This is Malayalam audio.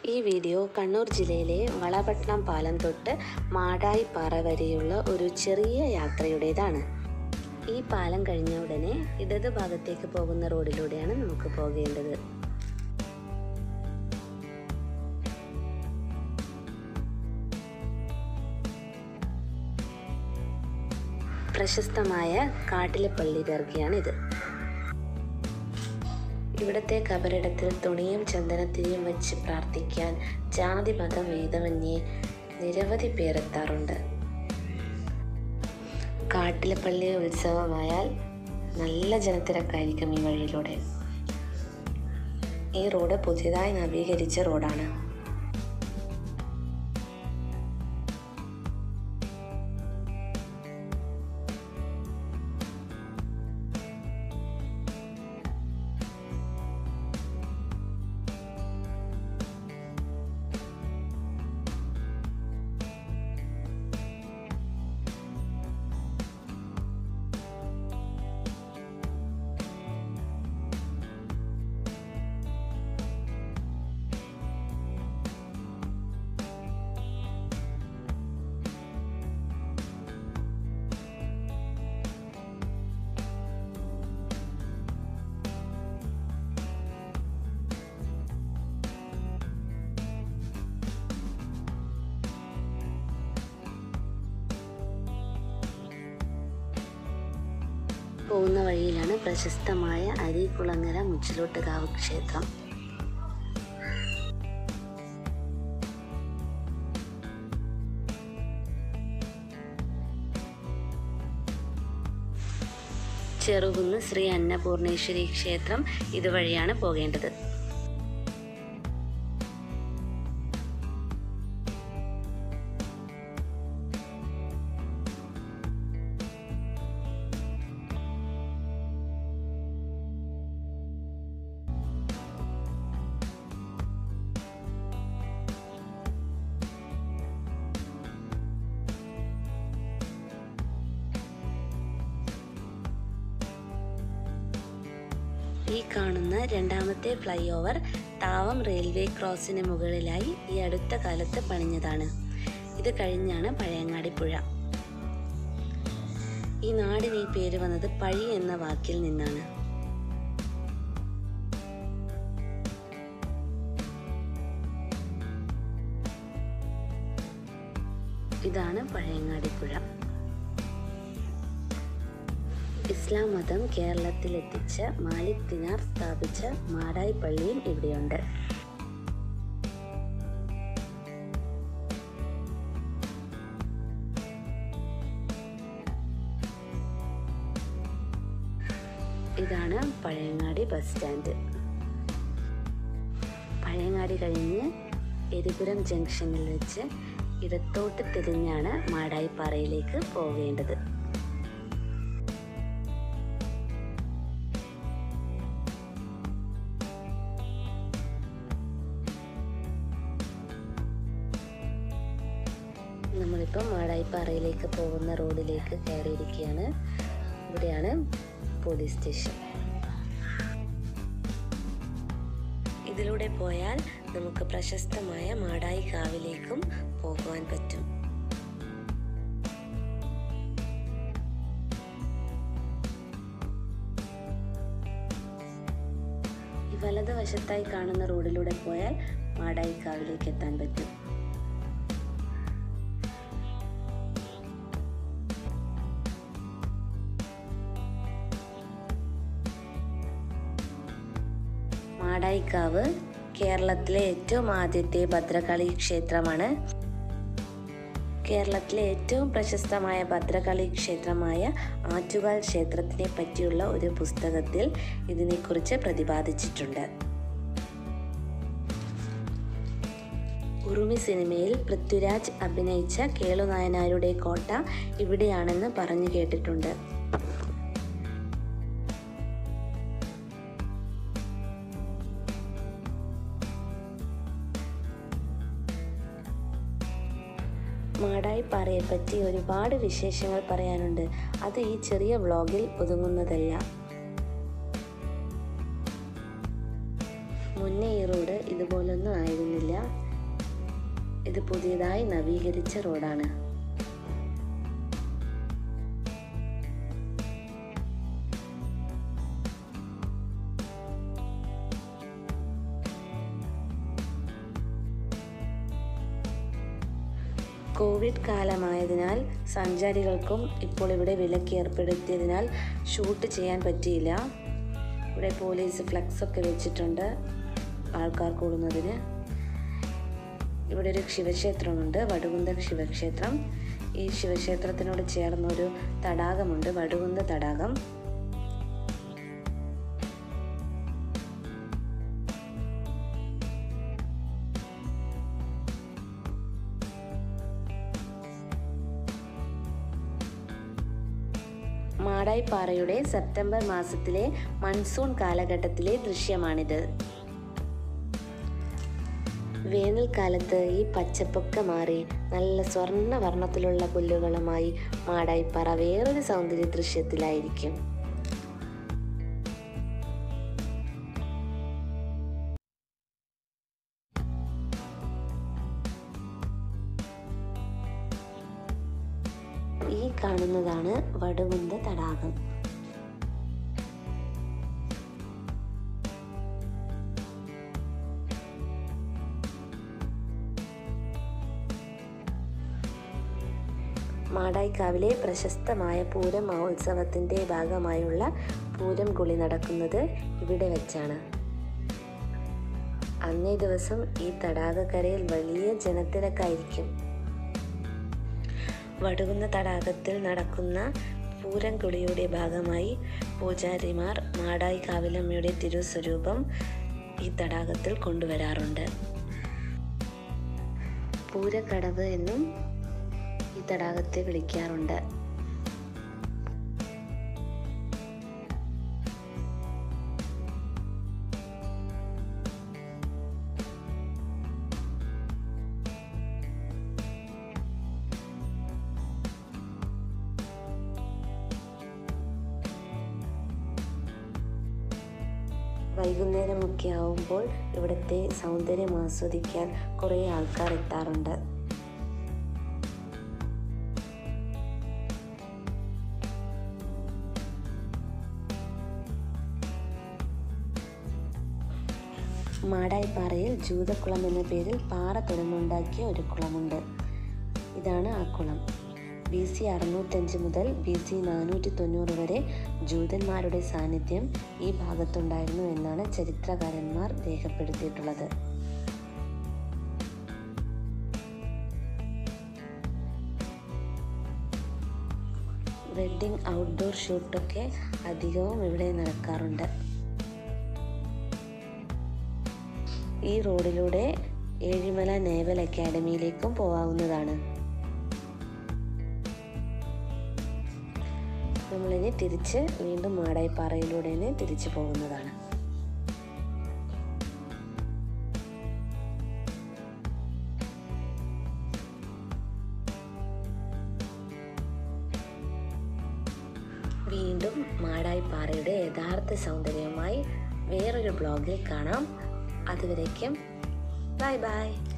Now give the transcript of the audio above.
ഈ വീഡിയോ കണ്ണൂർ ജില്ലയിലെ വളപട്ടണം പാലം തൊട്ട് മാടായി പാറ വരെയുള്ള ഒരു ചെറിയ യാത്രയുടേതാണ് ഈ പാലം കഴിഞ്ഞ ഉടനെ ഇടത് ഭാഗത്തേക്ക് പോകുന്ന റോഡിലൂടെയാണ് നമുക്ക് പോകേണ്ടത് പ്രശസ്തമായ കാട്ടിലെപ്പള്ളി ദർഗയാണിത് ഇവിടത്തെ കബറിടത്തിൽ തുണിയും ചന്ദനത്തിരിയും വെച്ച് പ്രാർത്ഥിക്കാൻ ജാതി മതം ഭേദമന്യേ നിരവധി പേരെത്താറുണ്ട് കാട്ടിലെ പള്ളി ഉത്സവമായാൽ നല്ല ജനത്തിരക്കായിരിക്കും ഈ വഴിയിലൂടെ ഈ റോഡ് പുതിയതായി നവീകരിച്ച റോഡാണ് പോകുന്ന വഴിയിലാണ് പ്രശസ്തമായ അരീക്കുളങ്ങര മുച്ചിലോട്ടുകാവ് ക്ഷേത്രം ചെറുകുന്ന് ശ്രീ അന്നപൂർണേശ്വരി ക്ഷേത്രം ഇതുവഴിയാണ് പോകേണ്ടത് ഈ കാണുന്ന രണ്ടാമത്തെ ഫ്ലൈ ഓവർ താവം റെയിൽവേ ക്രോസിന് മുകളിലായി ഈ അടുത്ത കാലത്ത് പണിഞ്ഞതാണ് ഇത് കഴിഞ്ഞാണ് പഴയങ്ങാടി പുഴ ഈ നാടിന് ഈ പേര് വന്നത് പഴി എന്ന വാക്കിൽ നിന്നാണ് ഇതാണ് പഴയങ്ങാടി പുഴ ഇസ്ലാം മതം കേരളത്തിൽ എത്തിച്ച മാലിക് ദിനാർ സ്ഥാപിച്ച മാടായി പള്ളിയും ഇവിടെയുണ്ട് ഇതാണ് പഴയങ്ങാടി ബസ് സ്റ്റാൻഡ് പഴയങ്ങാടി കഴിഞ്ഞ് എരിപുരം ജംഗ്ഷനിൽ വെച്ച് ഇടത്തോട്ട് തിരിഞ്ഞാണ് മാടായിപ്പാറയിലേക്ക് പോകേണ്ടത് നമ്മളിപ്പം മാടായിപ്പാറയിലേക്ക് പോകുന്ന റോഡിലേക്ക് കയറിയിരിക്കുകയാണ് ഇവിടെയാണ് പോലീസ് സ്റ്റേഷൻ ഇതിലൂടെ പോയാൽ നമുക്ക് പ്രശസ്തമായ മാടായി കാവിലേക്കും പോകുവാൻ പറ്റും ഈ വലതുവശത്തായി കാണുന്ന റോഡിലൂടെ പോയാൽ മാടായി കാവിലേക്ക് എത്താൻ പറ്റും മാടായിക്കാവ് കേരളത്തിലെ ഏറ്റവും ആദ്യത്തെ ഭദ്രകാളി ക്ഷേത്രമാണ് കേരളത്തിലെ ഏറ്റവും പ്രശസ്തമായ ഭദ്രകാളി ക്ഷേത്രമായ ആറ്റുകാൽ ക്ഷേത്രത്തിനെ പറ്റിയുള്ള ഒരു പുസ്തകത്തിൽ ഇതിനെക്കുറിച്ച് പ്രതിപാദിച്ചിട്ടുണ്ട് ഉറുമി സിനിമയിൽ പൃഥ്വിരാജ് അഭിനയിച്ച കേളുനായനാരുടെ കോട്ട ഇവിടെയാണെന്ന് പറഞ്ഞു കേട്ടിട്ടുണ്ട് മാടായിപ്പാറയെ പറ്റി ഒരുപാട് വിശേഷങ്ങൾ പറയാനുണ്ട് അത് ഈ ചെറിയ വ്ളോഗിൽ ഒതുങ്ങുന്നതല്ല മുൻ മുന്നേ ഈ റോഡ് ഇതുപോലൊന്നും ആയിരുന്നില്ല ഇത് പുതിയതായി നവീകരിച്ച റോഡാണ് കോവിഡ് കാലമായതിനാൽ സഞ്ചാരികൾക്കും ഇപ്പോൾ ഇവിടെ വിലക്ക് ഏർപ്പെടുത്തിയതിനാൽ ഷൂട്ട് ചെയ്യാൻ പറ്റിയില്ല ഇവിടെ പോലീസ് ഫ്ലക്സ് ഒക്കെ വെച്ചിട്ടുണ്ട് ആൾക്കാർ കൂടുന്നതിന് ഇവിടെ ഒരു ശിവക്ഷേത്രമുണ്ട് വടുകുന്ത ശിവക്ഷേത്രം ഈ ശിവക്ഷേത്രത്തിനോട് ചേർന്നൊരു തടാകമുണ്ട് വടുകുന്ത തടാകം മാടായിപ്പാറയുടെ സെപ്റ്റംബർ മാസത്തിലെ മൺസൂൺ കാലഘട്ടത്തിലെ ദൃശ്യമാണിത് വേനൽക്കാലത്ത് ഈ പച്ചപ്പൊക്കെ മാറി നല്ല സ്വർണ്ണ വർണ്ണത്തിലുള്ള പുല്ലുകളുമായി മാടായിപ്പാറ വേറൊരു സൗന്ദര്യ ദൃശ്യത്തിലായിരിക്കും ഈ കാണുന്നതാണ് വടുകുന്ത തടാകം മാടായിക്കാവിലെ പ്രശസ്തമായ പൂരം മഹോത്സവത്തിൻ്റെ ഭാഗമായുള്ള പൂരം കുളി നടക്കുന്നത് ഇവിടെ വെച്ചാണ് അന്നേ ദിവസം ഈ തടാകക്കരയിൽ വലിയ ജനത്തിരക്കായിരിക്കും വടുകുന്ന തടാകത്തിൽ നടക്കുന്ന പൂരം കുളിയുടെ ഭാഗമായി പൂജാരിമാർ മാടായി കാവിലമ്മയുടെ തിരുസ്വരൂപം ഈ തടാകത്തിൽ കൊണ്ടുവരാറുണ്ട് പൂരക്കടവ് എന്നും ഈ തടാകത്തെ വിളിക്കാറുണ്ട് വൈകുന്നേരമൊക്കെ ആവുമ്പോൾ ഇവിടുത്തെ സൗന്ദര്യം ആസ്വദിക്കാൻ കുറേ ആൾക്കാർ എത്താറുണ്ട് മാടായിപ്പാറയിൽ ജൂതക്കുളം എന്ന പേരിൽ പാറ തുറന്നുണ്ടാക്കിയ ഒരു കുളമുണ്ട് ഇതാണ് ആ കുളം ബി സി അറുന്നൂറ്റഞ്ച് മുതൽ ബി സി നാനൂറ്റി തൊണ്ണൂറ് വരെ ജൂതന്മാരുടെ സാന്നിധ്യം ഈ ഭാഗത്തുണ്ടായിരുന്നു എന്നാണ് ചരിത്രകാരന്മാർ രേഖപ്പെടുത്തിയിട്ടുള്ളത് വെഡ്ഡിംഗ് ഔട്ട്ഡോർ ഷൂട്ടൊക്കെ അധികവും ഇവിടെ നടക്കാറുണ്ട് ഈ റോഡിലൂടെ ഏഴിമല നേവൽ അക്കാഡമിയിലേക്കും പോവാവുന്നതാണ് നമ്മളിനി തിരിച്ച് വീണ്ടും മാടായിപ്പാറയിലൂടെ തന്നെ തിരിച്ചു പോകുന്നതാണ് വീണ്ടും മാടായിപ്പാറയുടെ യഥാർത്ഥ സൗന്ദര്യവുമായി വേറൊരു ബ്ലോഗിൽ കാണാം അതുവരേക്കും ബൈ ബൈ